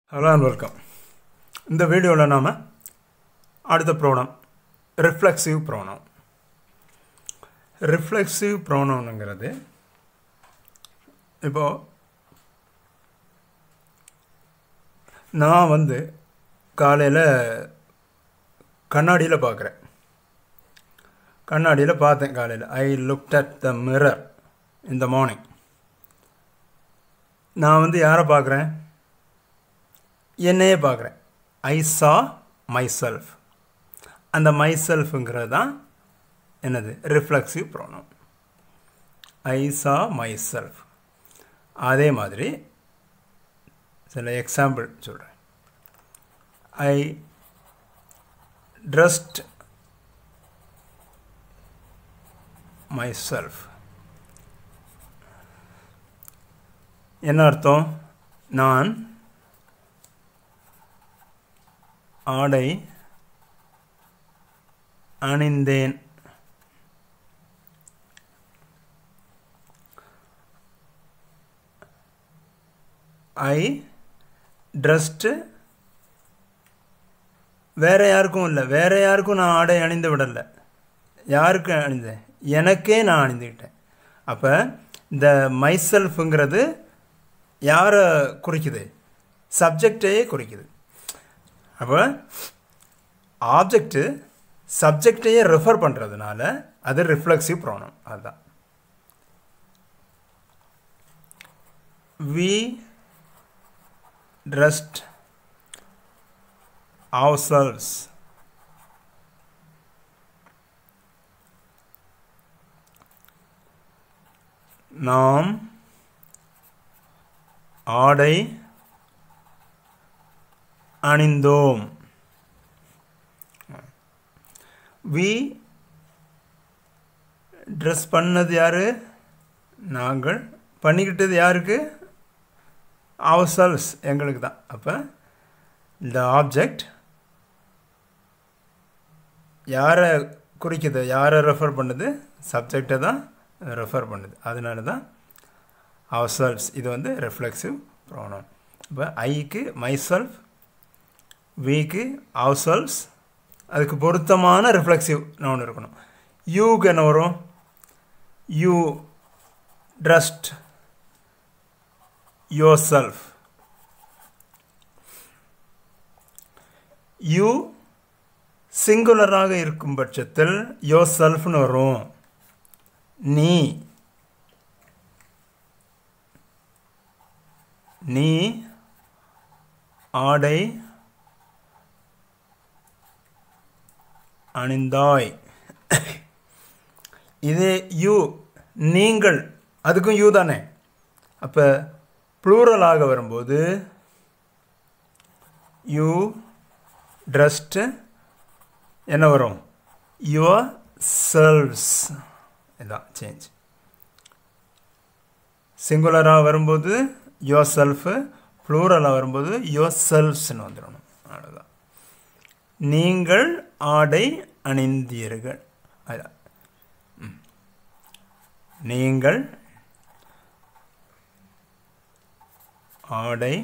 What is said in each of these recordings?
hello and welcome இந்த வீடியோவில் நாம் அடுத்த ப்ரோனம் ரிஃப்ளெக்சிவ் ப்ரோனம் ரிஃப்ளெக்சிவ் ப்ரோனம்ங்கிறது இப்போது நான் வந்து காலையில் கண்ணாடியில் பார்க்குறேன் கண்ணாடியில் பார்த்தேன் காலையில் I looked at the mirror இந்த மார்னிங் நான் வந்து யாரை பார்க்குறேன் என்னையே பார்க்குறேன் ஐ சா மை செல்ஃப் அந்த மை செல்ஃபுங்கிறது தான் என்னது reflexive pronoun I saw my self அதே மாதிரி சில எக்ஸாம்பிள் சொல்கிறேன் ஐ ட்ரஸ்ட் மை செல்ஃப் என்ன அர்த்தம் நான் ஆடை அணிந்தேன் ஐ ட்ரஸ்ட்டு வேற யாருக்கும் இல்லை வேற யாருக்கும் நான் ஆடை அணிந்து விடலை யாருக்கு அணிந்தேன் எனக்கே நான் அணிந்துக்கிட்டேன் அப்போ இந்த மைசெல்ஃபுங்கிறது யாரை குறிக்குது சப்ஜெக்டையே குறிக்குது அப்போ ஆப்ஜெக்ட்டு சப்ஜெக்டையே ரெஃபர் பண்ணுறதுனால அது ரிஃப்ளெக்சிவ் ப்ரோனம் அதுதான் வி ட்ரஸ்ட் ourselves நாம் ஆடை அணிந்தோம் வி ட்ரெஸ் பண்ணது யார் நாங்கள் பண்ணிக்கிட்டது யாருக்கு அவர் செல்ஸ் எங்களுக்கு தான் அப்போ இந்த ஆப்ஜெக்ட் யாரை குறிக்குது யாரை ரெஃபர் பண்ணுது சப்ஜெக்டை தான் ரெஃபர் பண்ணுது அதனால தான் அவர் செல்ஸ் இது வந்து ரிஃப்ளெக்சிவ் ப்ரோனம் இப்போ ஐக்கு மை செல்ஃப் விக்கு அவர் செல்ஸ் அதுக்கு பொருத்தமான ரிஃப்ளெக்சிவ் ஒன்று இருக்கணும் யூக்கு என்ன வரும் you dressed yourself you சிங்குலராக இருக்கும் பட்சத்தில் யோ செல்ஃப்னு வரும் நீ நீ ஆடை அணிந்தாய் இதே யூ நீங்கள் அதுக்கும் யூ தானே அப்போ ப்ளூரலாக வரும்போது யூ ட்ரஸ்ட்டு என்ன வரும் யுவர் செல்வ்ஸ் இதான் சேஞ்ச் சிங்குலராக வரும்போது யுவர் செல்ஃபு ப்ளூரலாக வரும்போது யுவர் செல்ஃப்ஸ்னு வந்துடணும் அவ்வளோதான் நீங்கள் ஆடை அணிந்தீர்கள் அதான் நீங்கள் ஆடை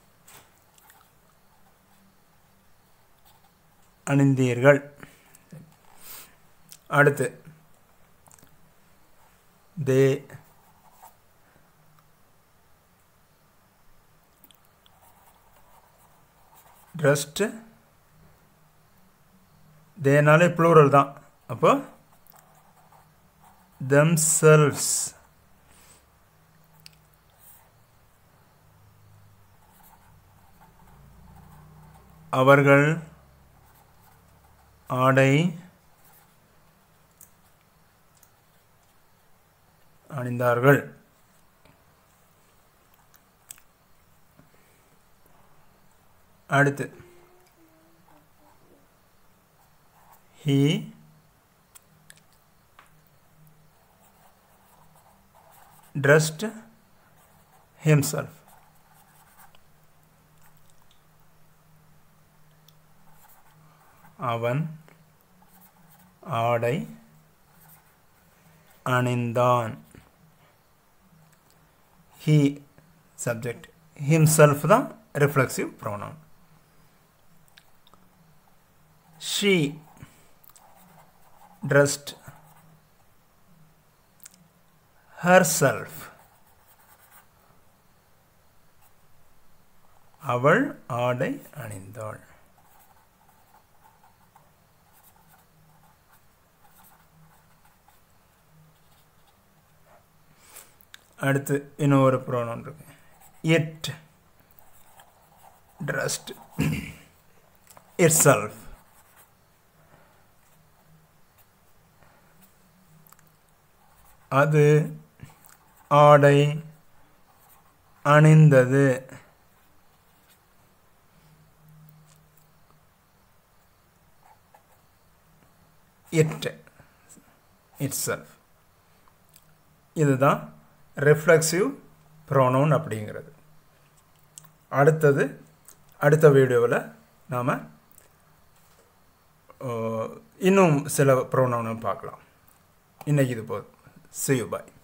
அணிந்தீர்கள் அடுத்து தே ட்ரஸ்ட் தேனாலே ப்ளூரல் தான் அப்போ தெம் செல்ஸ் அவர்கள் ஆடை அணிந்தார்கள் அடுத்து ஹி ட்ரஸ்ட் ஹிம்செல்ஃப் அவன் ஆடை அணிந்தான் ஹீ சப்ஜெக்ட் ஹிம்செல்ஃப் தான் reflexive pronoun she dressed herself அவள் ஆடை அணிந்தாள் அடுத்து இன்னும் ஒரு ப்ரோனவுன் இருக்கு இட் ட்ரஸ்ட் இட் செல்ஃப் அது ஆடை அணிந்தது இட் இட் செல்ஃப் இதுதான் ரிஃப்ளெக்சிவ் ப்ரோனவுன் அப்படிங்கிறது அடுத்தது அடுத்த வீடியோவில் நாம் இன்னும் சில ப்ரோனவுனும் பார்க்கலாம் இன்றைக்கி இது போதும் see you bye